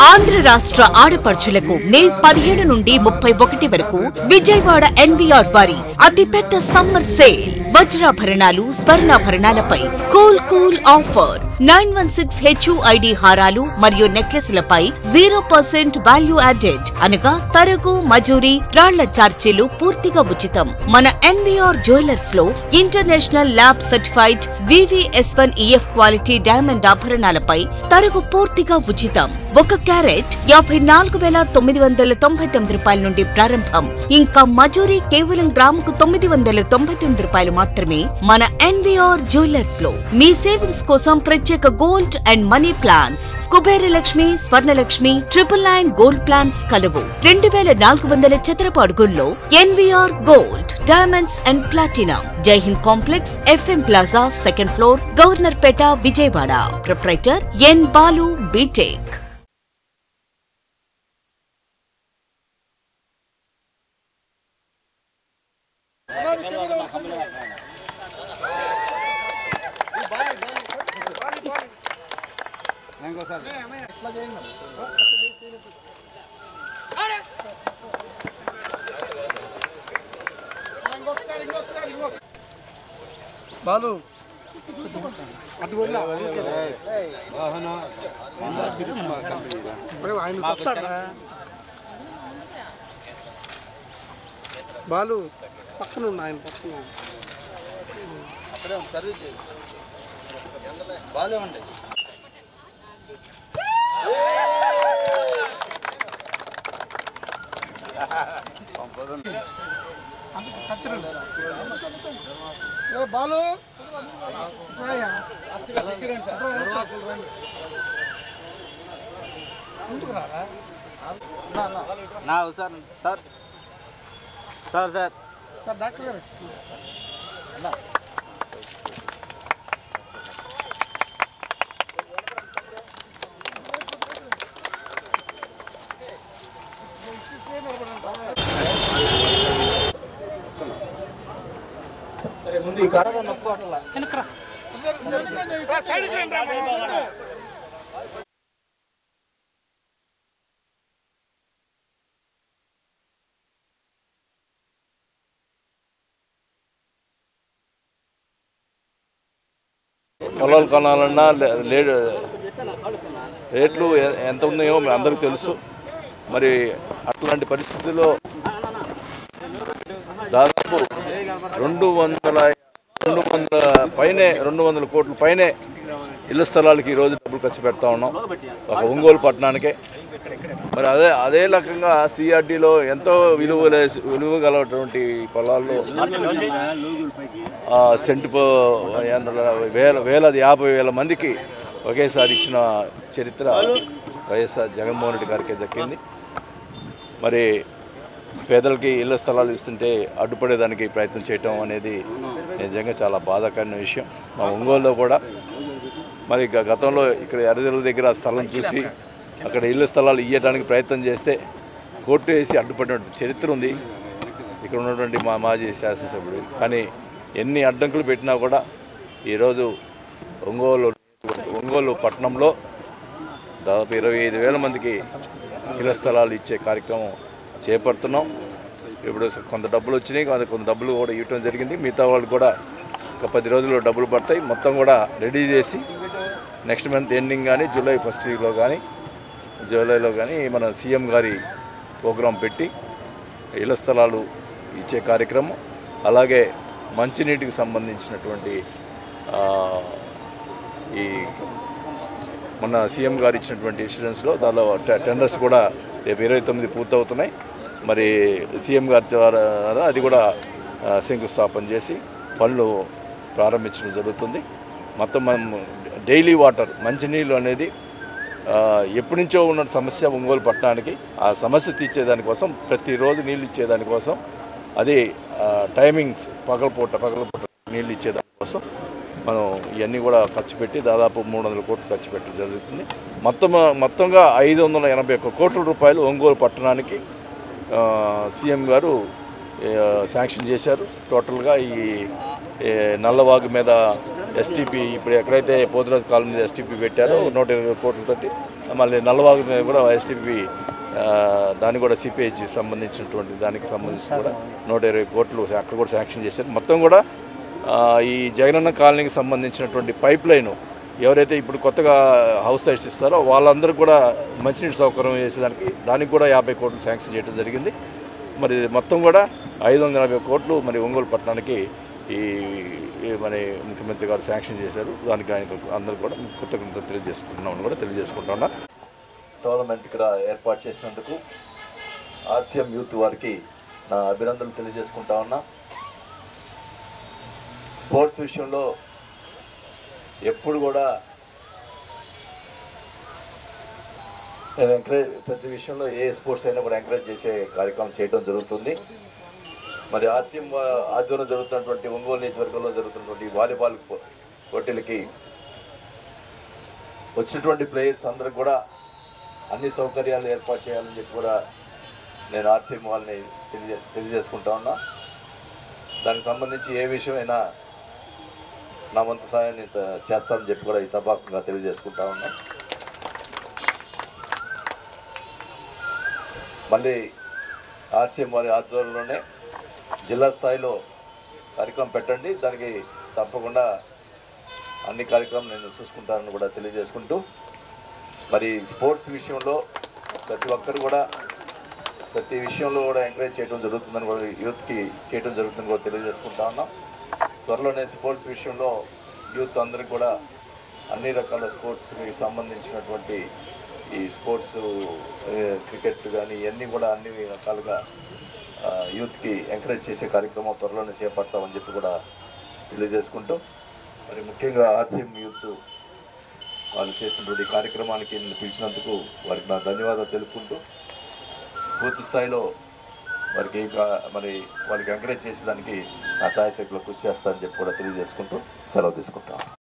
ఆంధ్ర రాష్ట్ర ఆడపడుచులకు మే పదిహేడు నుండి ముప్పై ఒకటి వరకు విజయవాడ ఎన్వీఆర్ వారి అతిపెద్ద సమ్మర్ సేల్ వజ్రాభరణాలు స్వర్ణాభరణాలపై cool cool offer nine one six HUID హారాలు మరియు నెక్లెస్లపై జీరో పర్సెంట్ వాల్యూ యాడెడ్ అనగా తరగు మజూరి రాళ్ల చార్జీలు పూర్తిగా ఉచితం మన ఎన్వీఆర్ జ్యువెలర్స్ లో international lab certified VVS one EF quality diamond ఆభరణాలపై తరుగు పూర్తిగా ఉచితం ఒక క్యారెట్ యాభై నాలుగు వేల తొమ్మిది వందల తొంభై తొమ్మిది రూపాయల నుండి ప్రారంభం ఇంకా మజూరీ కేవలం గ్రాముకు తొమ్మిది వందల తొంభై తొమ్మిది రూపాయలు మాత్రమే మన ఎన్వీఆర్ జ్యువెలర్స్ లో మీ సేవింగ్స్ కోసం ప్రత్యేక gold and money plans Kubera Lakshmi Swarnalakshmi triple nine gold plans కలవు రెండు వేల నాలుగు వందల చదరపు అడుగుల్లో NVR gold diamonds and platinum Jaihind complex FM plaza second floor Governorpet Vijayawada proprietor N Balu BTech Balu అటు వెళ్ళా మరి ఆయన వస్తాడా బాలు పక్కన ఉన్న ఆయన పక్కన అక్కడే సర్వీస్ చేయి బాగానే ఉండే ఏ బాలు రాయా. ముందుకు రారా నా sir sir sir sir sir doctor గారు పొలాలు కొనాలన్నా లే- లే- రేట్లు ఎ- ఎంత ఉన్నాయో మీ అందరికీ తెలుసు మరి అట్లాంటి పరిస్థితుల్లో దాదాపు రెండు వందల రెండు వందల పైనే రెండు వందల కోట్ల పైనే ఇళ్ల స్థలాలకి ఈరోజు డబ్బులు ఖర్చు పెడతా ఉన్నాం ఒక ఒంగోలు పట్టణానికే మరి అదే అదే రకంగా సిఆర్డీలో ఎంతో విలువ విలువ గలటువంటి పొలాల్లో ఆ, సెంటు పో- ఏంద్ర- వేల వేల యాభై వేల మందికి ఒకేసారి ఇచ్చిన చరిత్ర వైఎస్ఆర్ జగన్మోహన్ రెడ్డి గారికి దక్కింది మరి పేదలకి ఇళ్ల స్థలాలు ఇస్తుంటే అడ్డుపడేదానికి ప్రయత్నం చేయటం అనేది నిజంగా చాలా బాధాకరమైన విషయం మా ఒంగోలులో కూడా మరి గ- గతంలో ఇక్కడ ఎర్రజల్ల దగ్గర ఆ స్థలం చూసి అక్కడ ఇళ్ల స్థలాలు ఇవ్వడానికి ప్రయత్నం చేస్తే కోర్టు వేసి అడ్డుపడిన చరిత్ర ఉంది ఇక్కడ ఉన్నటువంటి మా మాజీ శాసనసభ్యుడు కానీ ఎన్ని అడ్డంకులు పెట్టినా కూడా ఈరోజు ఒంగోలు ఒంగోలు పట్టణంలో దాదాపు ఇరవై ఐదు వేల మందికి ఇళ్ల స్థలాలు ఇచ్చే కార్యక్రమం చేపడుతున్నాం ఇప్పుడు కొంత డబ్బులు వచ్చినాయి కొంత కొంత డబ్బులు కూడా ఇవ్వటం జరిగింది మిగతా వాళ్ళు కూడా ఒక పది రోజుల్లో డబ్బులు పడతాయి మొత్తం కూడా రెడీ చేసి నెక్స్ట్ మంత్ ఎండింగ్ కానీ జూలై ఫస్ట్ వీక్లో కానీ జూలైలో కానీ మన సీఎం గారి ప్రోగ్రాం పెట్టి ఇళ్ల స్థలాలు ఇచ్చే కార్యక్రమం అలాగే మంచినీటికి సంబంధించినటువంటి ఆ, ఈ మొన్న సీఎం గారు ఇచ్చినటువంటి ఇన్సూరెన్స్లో దాదాపు టె- టెండర్స్ కూడా రేపు ఇరవై తొమ్మిది పూర్తవుతున్నాయి మరి సీఎం గారి ద్వారా అది కూడా ఆ, శంకుస్థాపన చేసి పనులు ప్రారంభించడం జరుగుతుంది మొత్తం మనం డైలీ వాటర్ మంచినీళ్ళు అనేది ఆ, ఎప్పటి నుంచో ఉన్న సమస్య ఒంగోలు పట్టణానికి ఆ సమస్య తీర్చేదానికోసం ప్రతిరోజు నీళ్ళు ఇచ్చేదానికోసం అది ఆ, టైమింగ్స్ పగలపూట పగలపూట నీళ్ళు ఇచ్చేదానికోసం మనం ఇవన్నీ కూడా ఖర్చు పెట్టి దాదాపు మూడు వందల కోట్లు ఖర్చు పెట్టడం జరుగుతుంది మొత్తం మొత్తంగా ఐదు వందల ఎనభై ఒక్క కోట్ల రూపాయలు ఒంగోలు పట్టణానికి ఆ, సీఎం గారు ఆ, శాంక్షన్ చేశారు టోటల్గా ఈ ఏ, నల్లవాగు మీద ఎస్టీపీ ఇప్పుడు ఎక్కడైతే పోతురాజు కాలనీ మీద ఎస్టీపీ పెట్టారో నూట ఇరవై కోట్లతోటి మళ్ళీ నల్లవాగు మీద కూడా ఎస్టీపీ దానికి కూడా సిపిహెచ్ సంబంధించినటువంటి దానికి సంబంధించి కూడా నూట ఇరవై కోట్లు అక్కడ కూడా శాంక్షన్ చేశారు మొత్తం కూడా ఆ, ఈ జగనన్న కాలనీకి సంబంధించినటువంటి పైప్ లైన్ ఎవరైతే ఇప్పుడు కొత్తగా హౌస్ సైట్స్ ఇస్తారో వాళ్ళందరూ కూడా మంచినీటి సౌకర్యం చేసేదానికి దానికి కూడా యాభై కోట్లు శాంక్షన్ చేయడం జరిగింది మరి మొత్తం కూడా ఐదు వందల యాభై కోట్లు మరి ఒంగోలు పట్టణానికి ఈ ఈ మరి ముఖ్యమంత్రి గారు శాంక్షన్ చేశారు దానికి ఆయన అందరూ కూడా కృతజ్ఞత తెలియజేసుకుంటున్నామని కూడా తెలియజేసుకుంటున్నా టోర్నమెంట్ ఇక్కడ ఏర్పాటు చేసినందుకు ఆర్సీఎం యూత్ వారికి నా అభినందనలు తెలియజేసుకుంటా ఉన్నా స్పోర్ట్స్ విషయంలో ఎప్పుడు కూడా నేను ఎంకరేజ్ ప్రతి విషయంలో ఏ స్పోర్ట్స్ అయినా కూడా ఎంకరేజ్ చేసే కార్యక్రమం చేయడం జరుగుతుంది మరి ఆర్సీఎం ఆధ్వర్యంలో జరుగుతున్నటువంటి ఒంగోలు నియోజకవర్గంలో జరుగుతున్నటువంటి వాలీబాల్ పో- పోటీలకి వచ్చినటువంటి ప్లేయర్స్ అందరూ కూడా అన్ని సౌకర్యాలు ఏర్పాటు చేయాలని చెప్పి కూడా నేను ఆర్సీఎం వాళ్ళని తెలియజే తెలియజేసుకుంటా ఉన్నా దానికి సంబంధించి ఏ విషయమైనా నా వంతు సహాయం నేను త- చేస్తానని చెప్పి కూడా ఈ సభాముఖంగా తెలియజేసుకుంటా ఉన్నా మళ్ళీ ఆర్సీఎం వారి ఆధ్వర్యంలోనే జిల్లా స్థాయిలో కార్యక్రమం పెట్టండి దానికి తప్పకుండా అన్ని కార్యక్రమం నేను చూసుకుంటానని కూడా తెలియజేసుకుంటూ మరి స్పోర్ట్స్ విషయంలో ప్రతి ఒక్కరు కూడా ప్రతి విషయంలో కూడా ఎంకరేజ్ చేయడం జరుగుతుందని కూడా యూత్కి చేయడం జరుగుతుందని కూడా తెలియజేసుకుంటా ఉన్నాం త్వరలోనే స్పోర్ట్స్ విషయంలో యూత్ అందరికి కూడా అన్ని రకాల స్పోర్ట్స్కి సంబంధించినటువంటి ఈ స్పోర్ట్స్ ఏ, క్రికెట్ కానీ ఇవన్నీ కూడా అన్ని రకాలుగా ఆ, యూత్కి ఎంకరేజ్ చేసే కార్యక్రమం త్వరలోనే చేపడతామని చెప్పి కూడా తెలియజేసుకుంటూ మరి ముఖ్యంగా ఆర్సీఎం యూత్ వాళ్ళు చేసినటువంటి ఈ కార్యక్రమానికి నన్ను పిలిచినందుకు వారికి నా ధన్యవాదాలు తెలుపుకుంటూ పూర్తి స్థాయిలో వారికి ఇంకా మరి వాళ్ళకి ఎంకరేజ్ చేసేదానికి నా సాయశక్తిలో కృషి చేస్తానని చెప్పి కూడా తెలియజేసుకుంటూ సెలవు తీసుకుంటాను